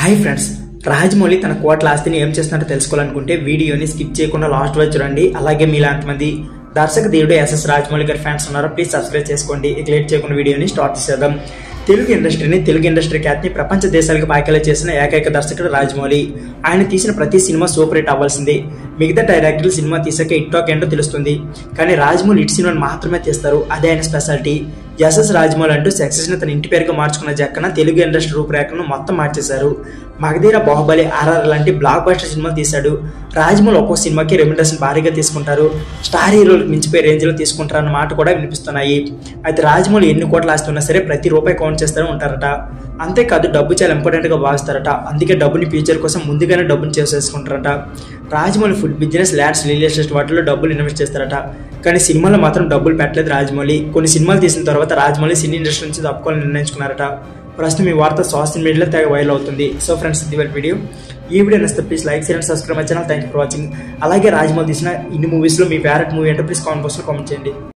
hi friends Rajamouli తన కోట్ల ఆస్తిని ఏం చేస్తున్నారో తెలుసుకోవాలనుకుంటే వీడియోని స్కిప్ చేయకుండా లాస్ట్ వరకు చూడండి అలాగే మీలాంటి మంది దర్శక దేవుడు ఎస్ఎస్ రాజమౌళి గారి ఫ్యాన్స్ ఉన్నారో ప్లీజ్ సబ్స్క్రైబ్ చేసుకోండి ఇక లేట్ చేయకుండా వీడియోని స్టార్ట్ చేసేద్దాం తెలుగు ఇండస్ట్రీని తెలుగు ఇండస్ట్రీ ఖ్యాతిని ప్రపంచ దేశాలకు పాకేలా చేసిన ఏకైక దర్శకుడు రాజమౌళి ఆయన తీసిన ప్రతి సినిమా సూపర్ హిట్ అవ్వాల్సిందే మిగతా డైరెక్టర్లు సినిమా తీసాక ఇట్టాక్ ఏంటో తెలుస్తుంది కానీ రాజమౌళి హిట్ సినిమాని మాత్రమే తీస్తారు అదే ఆయన స్పెషాలిటీ ఎస్ఎస్ రాజమౌళి అంటూ సక్సెస్ ని తన ఇంటి పేరుగా మార్చుకున్న జక్కన తెలుగు ఇండస్ట్రీ రూపురేఖను మొత్తం మార్చేశారు మగధీర బాహుబలి ఆర్ఆర్ లాంటి బ్లాక్ బస్టర్ సినిమాలు తీశాడు రాజమౌళి ఒక్కో సినిమాకి రెమ్యునరేషన్ భారీగా తీసుకుంటారు స్టార్ హీరోలకు మించిపోయే రేంజ్ లో తీసుకుంటారు అన్న మాట కూడా వినిపిస్తున్నాయి అయితే రాజమౌళి ఎన్ని కోట్లు ఆస్తున్నా సరే ప్రతి రూపాయి కౌంట్ చేస్తూనే ఉంటారట అంతేకాదు డబ్బు చాలా ఇంపార్టెంట్ గా భావిస్తారట అందుకే డబ్బుని ఫ్యూచర్ కోసం ముందుగానే డబ్బుని చేసేసుకుంటారట Rajamouli food business lands real estate వాటిలో డబ్బులు ఇన్వెస్ట్ చేస్తారట కానీ సినిమాలో మాత్రం డబ్బులు పెట్టలేదు రాజమౌళి కొన్ని సినిమాలు తీసిన తర్వాత రాజమౌళి సినీ ఇండస్ట్రీ నుంచి తప్పుకోవాలని నిర్ణయించుకున్నారట ప్రస్తుతం ఈ వార్త సోషల్ మీడియాలో తెగ వైరల్ అవుతుంది సో ఫ్రెండ్స్ ఇది వీడియో ఈ వీడియో నచ్చితే ప్లీజ్ లైక్ చేయండి subscribe my channel thank you for watching అలాగే రాజమౌళి తీసిన ఇన్ని మూవీస్లో మీ ఫేవరెట్ మూవీ అంటే ప్లీజ్ కామెంట్ బాక్స్లో కామెంట్ చేయండి